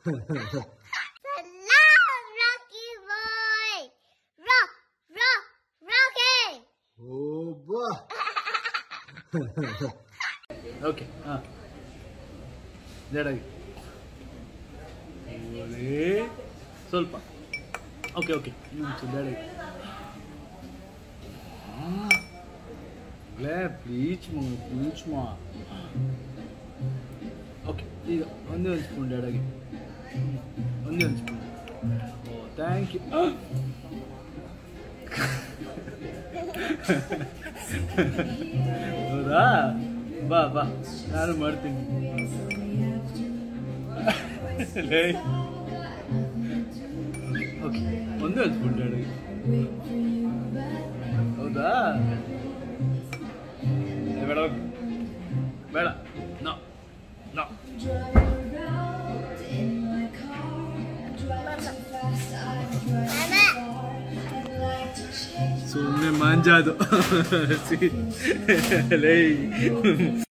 Salam, Rocky boy. Rock, rock, Rocky. ಒಬ್ಬ okay ಹಾಂ ಜಡಾಗಿ ಓಲೇ ಸ್ವಲ್ಪ ಓಕೆ ಓಕೆ ಇನ್ನೊಂದು ಜಡಾಗಿ ಲೇ ಪ್ಲೀಚ್ ಮಾ ಪ್ಲೀಚ್ ಮಾ ಓಕೆ ಈಗ ಒಂದೇ ಒಂದು ಸ್ಪೂನ್ ಡ್ಯಾಡಾಗಿ ಒಂದೇ ಒಂದು ಸ್ಪೂನ್ ಓ ಥ್ಯಾಂಕ್ ಯು ಹೌದಾ ಬಾ ಬಾ ನಾನು ಮಾಡ್ತೀನಿ ಲೇ ಓಕೆ ಒಂದೇ ಒಂದು ಸ್ಪೂನ್ ಡ್ಯಾಡಾಗಿ ಹೌದಾ ಏ, ಬೇಡ ಹೋಗು. ಬೇಡ ನೋ ನೋ Mama. ಸುಮ್ಮನೆ ಮಾಂಜಾದು ಲೇ